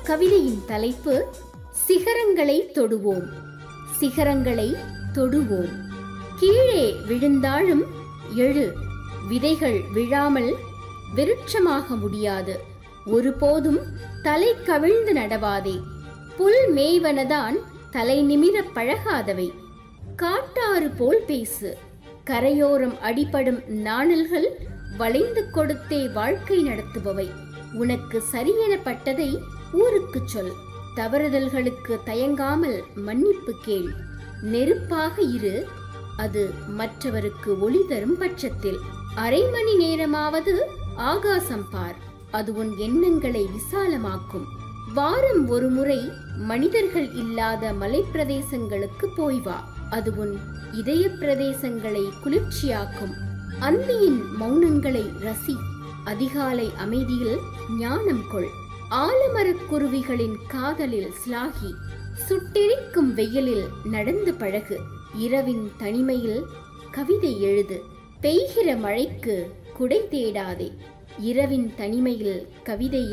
கவிதையின் தலைப்பு சிகரங்களை தொடுவோம் சிகரங்களை தொடுவோம் கீழே விழுந்தாலும் எழு விதைகள் விழாமல் விருட்சமாக முடியாது ஒருபோதும் தலை கவிழ்ந்து நடவாதே புல் மேய்வனதான் தலை நிமிரப் பழகாதவை காட்டாறு போல் பேசு கரையோரம் அடிபடும் நாணல்கள் வளைந்து கொடுத்தே வாழ்க்கை நடத்துபவை உனக்கு சரியெனப்பட்டதை ஊருக்குச் சொல் தவறுதல்களுக்கு தயங்காமல் மன்னிப்பு கேள் நெருப்பாக இரு அது மற்றவருக்கு ஒளி தரும் பட்சத்தில் அரை மணி நேரமாவது ஆகாசம் பார் அது உன் எண்ணங்களை விசாலமாக்கும் வாரம் ஒரு முறை மனிதர்கள் இல்லாத மலைப்பிரதேசங்களுக்கு போய் வா அது உன் இதய பிரதேசங்களை குளிர்ச்சியாக்கும் அந்தியின் மௌனங்களை ரசி அதிகாலை அமைதியில் ஞானம் கொள் ஆலமரக் குருவிகளின் காதலில் ஸ்லாகி சுட்டெரிக்கும் வெயிலில் நடந்து பழகு இரவின் தனிமையில் கவிதை எழுது பெய்கிற மழைக்கு குடை தேடாதே இரவின் தனிமையில் கவிதை